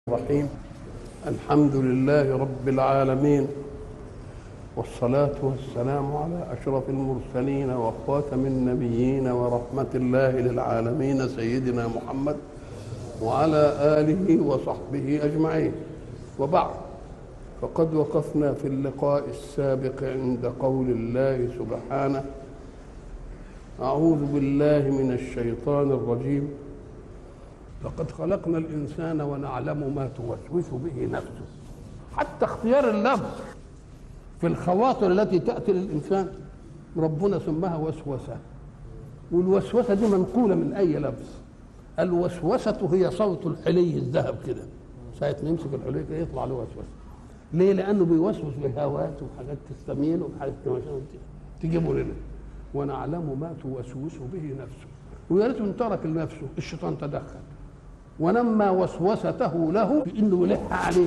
الرحيم الحمد لله رب العالمين والصلاة والسلام على أشرف المرسلين وخاتم النبيين ورحمة الله للعالمين سيدنا محمد وعلى آله وصحبه أجمعين وبعد فقد وقفنا في اللقاء السابق عند قول الله سبحانه أعوذ بالله من الشيطان الرجيم لقد خلقنا الإنسان ونعلم ما توسوس به نفسه حتى اختيار اللفظ في الخواطر التي تأتي للإنسان ربنا سماها وسوسة والوسوسة دي منقولة من أي لفظ الوسوسة هي صوت الحلي الذهب كده ساعة ما يمسك الحلي كده يطلع له وسوسة ليه؟ لأنه بيوسوس بهوات وحاجات تستميل وحاجات تجيبه لنا ونعلم ما توسوس به نفسه ويا ريت ان ترك لنفسه الشيطان تدخل ونمى وسوسته له بانه يلح عليه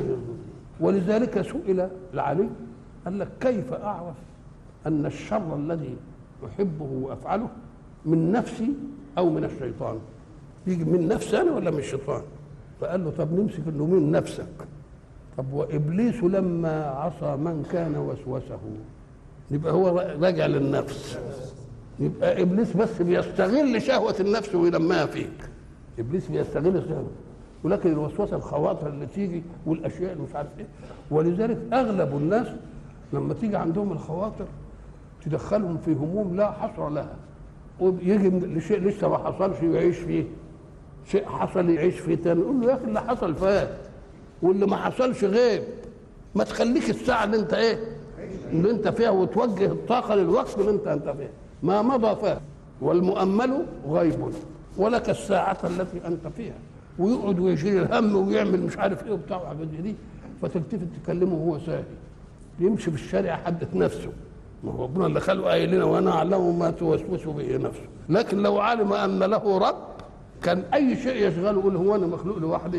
ولذلك سئل العلي قال لك كيف اعرف ان الشر الذي احبه وافعله من نفسي او من الشيطان يجي من نفسي انا ولا من الشيطان فقال له طب نمسك انه من نفسك طب وابليس لما عصى من كان وسوسه يبقى هو راجع للنفس يبقى ابليس بس بيستغل شهوه النفس ويلمها فيك ابليس بيستغل الشهوه ولكن الوسوسه الخواطر اللي تيجي والاشياء اللي مش عارف ايه ولذلك اغلب الناس لما تيجي عندهم الخواطر تدخلهم في هموم لا حصر لها ويجي لشيء لسه ما حصلش يعيش فيه شيء حصل يعيش فيه تاني يقول له يا اخي اللي حصل فات واللي ما حصلش غيب ما تخليك الساعه اللي انت ايه اللي انت فيها وتوجه الطاقه للوقت اللي انت انت فيه ما مضى فات والمؤمل غيب ولك الساعة التي أنت فيها ويقعد ويشيل الهم ويعمل مش عارف إيه وبتاع وحاجات دي فتلتفت تكلمه وهو ساهي يمشي في الشارع يحدث نفسه ما هو ربنا اللي خلقه قايل لنا وانا اعلم ما توسوس به نفسه لكن لو علم ان له رب كان اي شيء يشغله يقول هو انا مخلوق لوحدي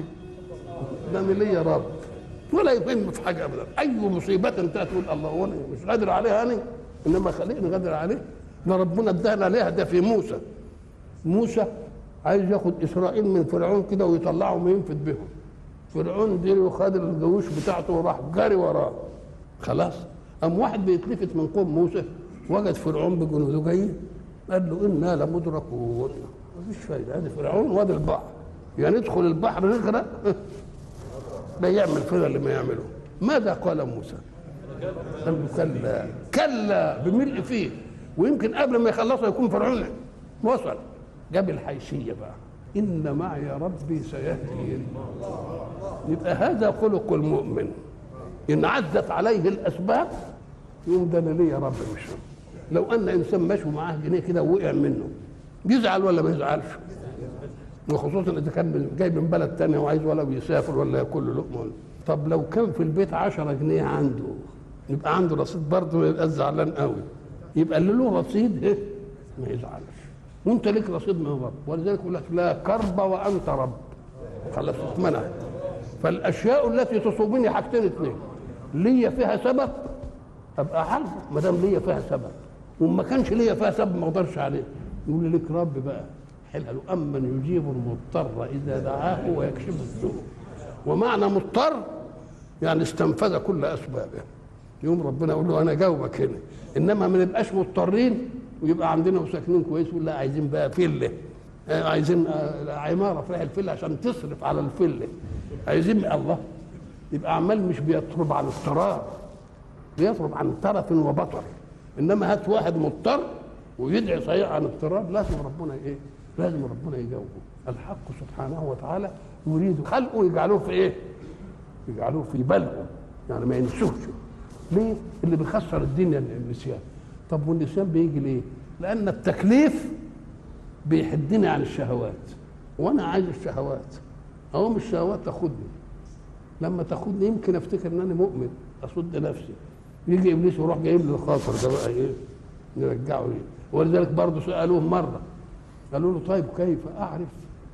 ده انا ليا رب ولا يهم في حاجه ابدا اي مصيبه انتهت تقول الله هو انا مش قادر عليها انا انما خليني قادر عليه ده ربنا ادانا عليها ده في موسى موسى عايز ياخد اسرائيل من فرعون كده ويطلعهم ينفد بهم فرعون دي وخد الجيوش بتاعته وراح جاري وراه خلاص قام واحد بيتلفت من قوم موسى وجد فرعون بجنوده جايين قال له انا لمدركون مفيش فايده هذا فرعون وادي البحر يعني ندخل البحر نغرق لا يعمل فينا اللي ما يعمله ماذا قال موسى؟ قال له كلا كلا بملء فيه ويمكن قبل ما يخلصوا يكون فرعون وصل جاب الحيثيه بقى ان معي ربي سيهدين يبقى هذا خلق المؤمن ان عزت عليه الاسباب يقوم ده انا ليا رب مش لو ان انسان ماشي ومعاه جنيه كده ووقع منه يزعل ولا ما يزعلش وخصوصا اذا كان جاي من بلد تانية وعايز ولا بيسافر ولا ياكل له لقمه طب لو كان في البيت 10 جنيه عنده يبقى عنده رصيد برضه يبقى زعلان قوي يبقى اللي له رصيد ايه ما يزعلش وانت لك رصيد من رب ولذلك يقول لك لا كرب وانت رب خلاص اتمنع فالاشياء التي تصيبني حاجتين اثنين ليا فيها سبب ابقى عارفه ما دام ليا فيها سبب وما كانش ليا فيها سبب ما اقدرش عليه يقول لي لك رب بقى حلها له امن يجيب المضطر اذا دعاه ويكشف السوء ومعنى مضطر يعني استنفذ كل اسبابه يوم ربنا يقول له انا جاوبك هنا انما ما نبقاش مضطرين ويبقى عندنا وساكنين كويس ولا عايزين بقى فله عايزين عماره فيها الفله عشان تصرف على الفله عايزين الله يبقى عمال مش بيطلب عن اضطرار بيطلب عن ترف وبطر انما هات واحد مضطر ويدعي صحيح عن اضطرار لازم ربنا ايه؟ لازم ربنا يجاوبه الحق سبحانه وتعالى يريد خلقه يجعلوه في ايه؟ يجعلوه في بلغه يعني ما ينسوش ليه؟ اللي بيخسر الدنيا النسيان طب والنسيان بيجي ليه؟ لأن التكليف بيحدني عن الشهوات وأنا عايز الشهوات أقوم الشهوات تاخدني لما تاخدني يمكن أفتكر إن أنا مؤمن أصد نفسي يجي إبليس يروح جايب لي الخاطر ده بقى إيه؟ نرجعه إيه؟ ولذلك برضه سألوه مرة قالوا له طيب كيف أعرف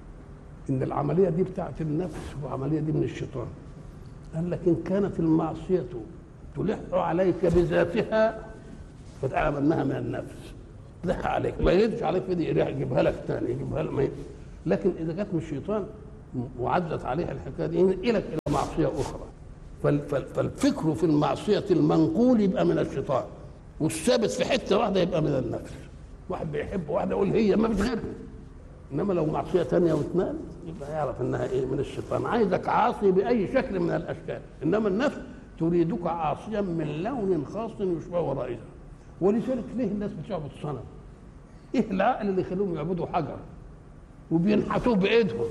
إن العملية دي بتاعت النفس والعملية دي من الشيطان قال لك إن كانت المعصية تلح عليك بذاتها فتعلم انها من النفس تلح عليك ما يجيش عليك في دي يجيبها لك ثاني يجيبها لك لكن اذا كانت من الشيطان وعدت عليها الحكايه دي ينقلك الى معصيه اخرى فال- فال- فالفكر في المعصيه المنقول يبقى من الشيطان والثابت في حته واحده يبقى من النفس واحد بيحب واحده يقول هي ما فيش غيرها انما لو معصيه تانية واثنان يبقى يعرف انها ايه من الشيطان عايزك عاصي باي شكل من الاشكال انما النفس تريدك عاصيا من لون خاص يشبه رائزه ولذلك ليه الناس بتعبد الصنم؟ ايه العقل اللي يخليهم يعبدوا حجر وبينحتوه بايدهم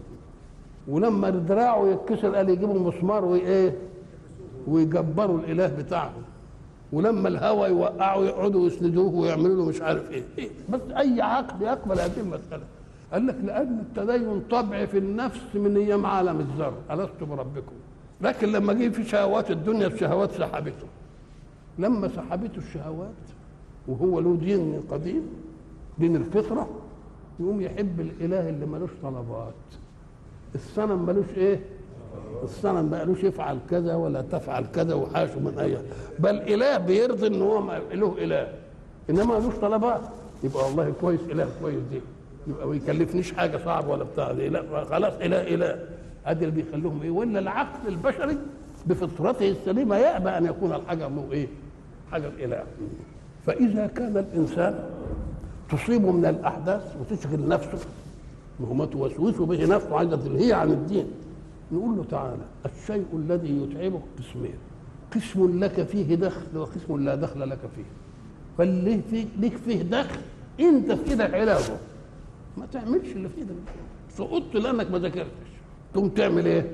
ولما دراعه يتكسر قال يجيبوا مسمار وايه ويجبروا الاله بتاعهم ولما الهوى يوقعوا يقعدوا يسندوه ويعملوا له مش عارف ايه, إيه؟ بس اي عقل يقبل هذه المساله قال لك لان التدين طبع في النفس من ايام عالم الذر الست بربكم لكن لما جه في شهوات الدنيا الشهوات سحبته لما سحبته الشهوات وهو له دين قديم دين الفطره يقوم يحب الاله اللي ملوش طلبات الصنم ملوش ايه الصنم ما قالوش يفعل كذا ولا تفعل كذا وحاشه من اي بل اله بيرضي ان هو ما- له اله انما ملوش طلبات يبقى والله كويس اله كويس دي يبقى ما يكلفنيش حاجه صعب ولا بتاع دي لا خلاص اله اله ادي اللي بيخليهم ايه ولا العقل البشري بفطرته السليمه يأبى ان يكون الحجر له ايه؟ حجر اله فاذا كان الانسان تصيبه من الاحداث وتشغل نفسه وهو توسوس به نفسه عايزه تلهيه عن الدين نقول له تعالى الشيء الذي يتعبك قسمين قسم لك فيه دخل وقسم لا دخل لك فيه فاللي فيه ليك فيه دخل انت في ايدك علاجه ما تعملش اللي في ايدك سقطت لانك ما ذاكرتش تقوم تعمل ايه؟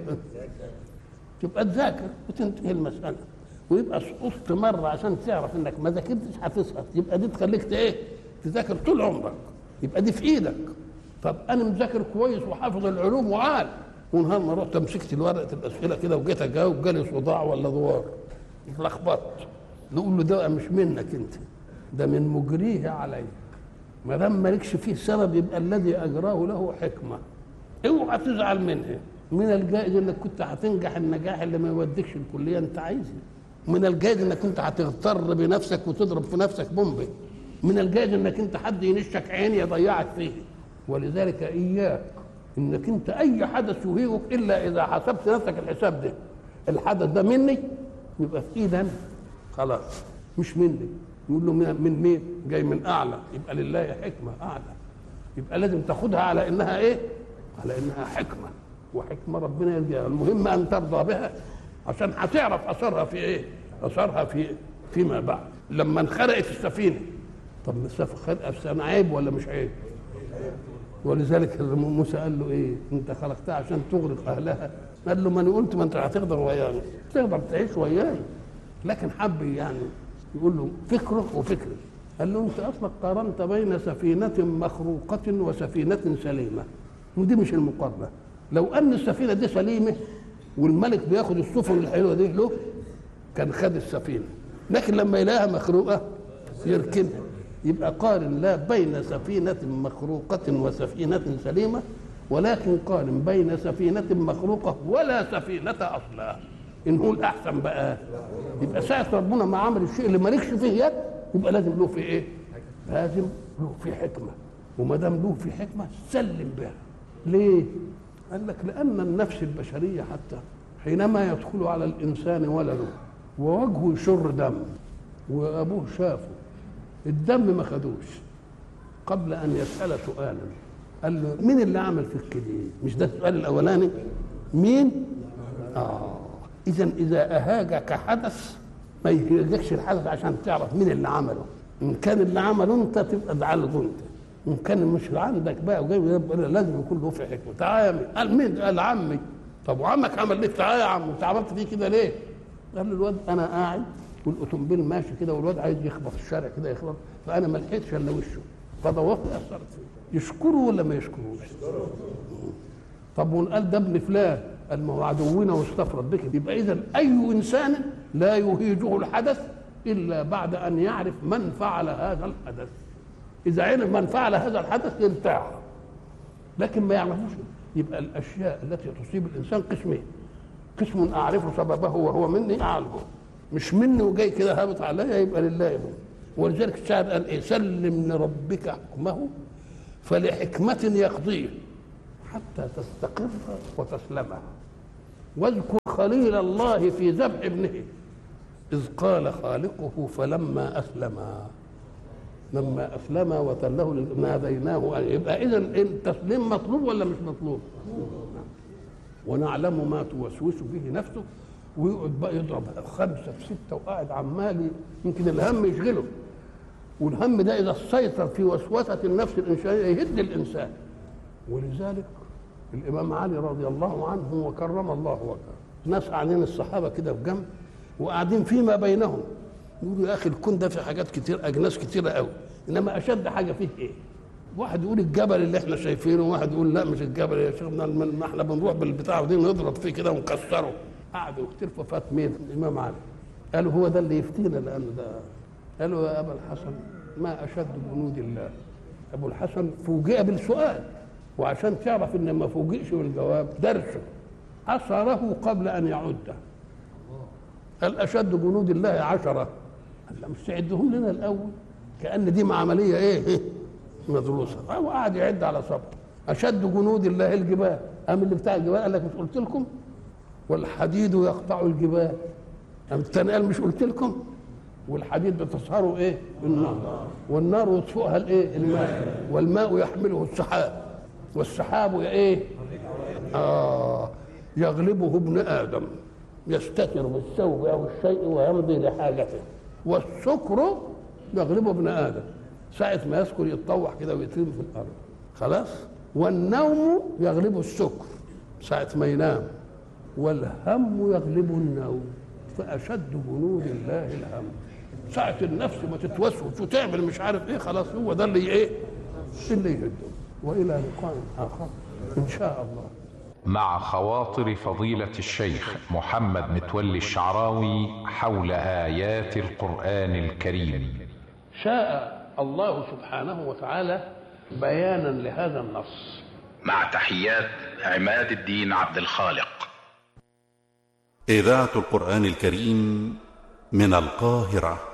تبقى تذاكر وتنتهي المساله ويبقى سقطت مره عشان تعرف انك ما ذاكرتش هتسقط يبقى دي تخليك ت- ايه؟ تذاكر طول عمرك يبقى دي في ايدك طب انا مذاكر كويس وحافظ العلوم وعال ونهار ما رحت مسكت ورقه الاسئله كده وجيت اجاوب جالي صداع ولا دوار اتلخبطت نقول له ده مش منك انت ده من مجريه عليك ما دام مالكش فيه سبب يبقى الذي اجراه له حكمه اوعى تزعل منها من الجائز انك كنت هتنجح النجاح اللي ما يوديكش الكليه انت عايزها من الجائز انك كنت هتغتر بنفسك وتضرب في نفسك بومبي من الجائز انك انت حد ينشك عين يضيعك فيه ولذلك اياك انك انت اي حدث يهيئك الا اذا حسبت نفسك الحساب ده الحدث ده مني يبقى في ايدي انا خلاص مش مني يقول له من من مين جاي من اعلى يبقى لله حكمه اعلى يبقى لازم تاخدها على انها ايه على انها حكمه وحكمه ربنا يديها المهم ان ترضى بها عشان هتعرف اثرها في ايه اثرها في فيما بعد لما انخرقت السفينه طب السفينه خرقه في سنة عيب ولا مش عيب ولذلك موسى قال له ايه انت خلقتها عشان تغرق اهلها قال له ما انا قلت ما انت هتقدر وياي تقدر تعيش وياي لكن حب يعني يقول له فكره وفكري قال له انت اصلا قارنت بين سفينه مخروقه وسفينه سليمه ودي مش المقارنه لو ان السفينه دي سليمه والملك بياخد السفن الحلوه دي له كان خد السفينه لكن لما يلاقيها مخروقه يركنها يبقى قارن لا بين سفينة مخروقة وسفينة سليمة ولكن قارن بين سفينة مخروقة ولا سفينة أصلها إن هو الأحسن بقى يبقى ساعة ربنا ما عمل الشيء اللي مالكش فيه يد يبقى لازم له في إيه؟ لازم له في حكمة وما دام له في حكمة سلم بها ليه؟ قال لك لأن النفس البشرية حتى حينما يدخل على الإنسان ولده ووجهه يشر دم وأبوه شافه الدم ما خدوش قبل ان يسال سؤالا قال له مين اللي عمل فيك كده مش ده السؤال الاولاني مين اه اذا اذا اهاجك حدث ما يهاجكش الحدث عشان تعرف مين اللي عمله ان كان اللي عمله انت تبقى ادعى له انت ان كان مش عندك بقى وجاي يبقى لازم يكون له في حكمه تعالى يا مين قال مين قال عمي طب وعمك عمل ليه تعالى يا عم انت عملت فيه كده ليه قال له الواد انا قاعد والاوتومبيل ماشي كده والواد عايز يخبط الشارع كده يخبط فانا ما لحقتش الا وشه فضوقت اثرت فيه يشكره ولا ما يشكروش؟ طب وقال ده ابن فلان قال ما هو عدونا واستفرد بك يبقى اذا اي انسان لا يهيجه الحدث الا بعد ان يعرف من فعل هذا الحدث اذا عرف من فعل هذا الحدث يرتاح لكن ما يعرفوش يبقى الاشياء التي تصيب الانسان قسمين قسم اعرف سببه وهو مني اعلمه مش مني وجاي كده هابط عليا يبقى لله يبقى. ولذلك الشاعر قال ايه سلم لربك حكمه فلحكمة يقضيه حتى تستقر وتسلم واذكر خليل الله في ذبح ابنه إذ قال خالقه فلما أسلما لما أسلم وتله ناديناه يبقى إذا التسليم مطلوب ولا مش مطلوب؟ ونعلم ما توسوس به نفسه ويقعد بقى يضرب خمسة في ستة وقاعد عمال يمكن الهم يشغله والهم ده إذا سيطر في وسوسة النفس الإنسانية يهد الإنسان ولذلك الإمام علي رضي الله عنه وكرم الله وجهه ناس قاعدين الصحابة كده في جنب وقاعدين فيما بينهم يقولوا يا أخي الكون ده في حاجات كتير أجناس كتيرة قوي إنما أشد حاجة فيه إيه؟ واحد يقول الجبل اللي احنا شايفينه وواحد يقول لا مش الجبل يا شيخنا ما احنا بنروح بالبتاع ودي نضرب فيه كده ونكسره قعدوا يختلفوا فات مين الامام علي قالوا هو ده اللي يفتينا لانه ده قالوا يا ابا الحسن ما اشد جنود الله ابو الحسن فوجئ بالسؤال وعشان تعرف ان ما فوجئش بالجواب درسه أسره قبل أن يعده قال أشد جنود الله عشرة قال لا مش تعدهم لنا الأول كأن دي عملية إيه مدروسة هو قاعد يعد على صبر أشد جنود الله الجبال قام اللي بتاع الجبال قال لك مش قلت لكم والحديد يقطع الجبال قام الثاني قال مش قلت لكم والحديد بتصهره ايه النار والنار يطفئها الايه الماء والماء يحمله السحاب والسحاب ايه اه يغلبه ابن ادم يستتر بالثوب او الشيء ويمضي لحاجته والسكر يغلبه ابن ادم ساعة ما يسكر يتطوح كده ويترمي في الارض خلاص والنوم يغلبه السكر ساعة ما ينام والهم يغلبه النوم فأشد جنود الله الهم ساعة النفس ما تتوسوس وتعمل مش عارف ايه خلاص هو ده اللي ايه اللي يهده والى لقاء اخر ان شاء الله مع خواطر فضيلة الشيخ محمد متولي الشعراوي حول آيات القرآن الكريم شاء الله سبحانه وتعالى بيانا لهذا النص مع تحيات عماد الدين عبد الخالق إذاعة القرآن الكريم من القاهرة